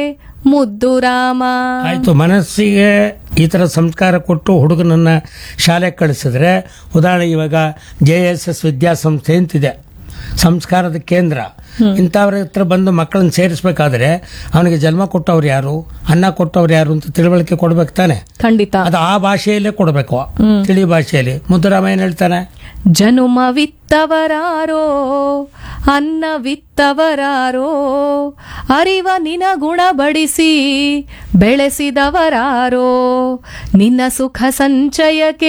ಮುದ್ದು ರಾಮ ಆಯ್ತು ಮನಸ್ಸಿಗೆ ಈ ತರ ಸಂಸ್ಕಾರ ಕೊಟ್ಟು ಹುಡುಗನನ್ನ ಶಾಲೆಗೆ ಕಳಿಸಿದ್ರೆ ಉದಾಹರಣೆ ಇವಾಗ ಜೆ ಎಸ್ ಎಸ್ ವಿದ್ಯಾಸಂಸ್ಥೆ ಅಂತಿದೆ ಸಂಸ್ಕಾರದ ಕೇಂದ್ರ ಇಂಥವ್ರ ಹತ್ರ ಬಂದು ಮಕ್ಕಳನ್ನ ಸೇರಿಸ್ಬೇಕಾದ್ರೆ ಅವನಿಗೆ ಜನ್ಮ ಕೊಟ್ಟವ್ರು ಯಾರು ಅನ್ನ ಕೊಟ್ಟವ್ರು ಯಾರು ಅಂತ ತಿಳುವಳಿಕೆ ಕೊಡ್ಬೇಕು ತಾನೆ ಖಂಡಿತ ಅದು ಆ ಭಾಷೆಯಲ್ಲೇ ಕೊಡಬೇಕು ತಿಳಿ ಭಾಷೆಯಲ್ಲಿ ಮುದ್ದುರಾಮ ಏನ್ ಹೇಳ್ತಾನೆ ಜನುಮವಿತ್ತವರಾರೋ ಅನ್ನವಿತ್ತವರಾರೋ ಅರಿವ ನಿನ ಗುಣ ಬಡಿಸಿ ಬೆಳೆಸಿದವರಾರೋ ನಿನ್ನ ಸುಖ ಸಂಚಯಕ್ಕೆ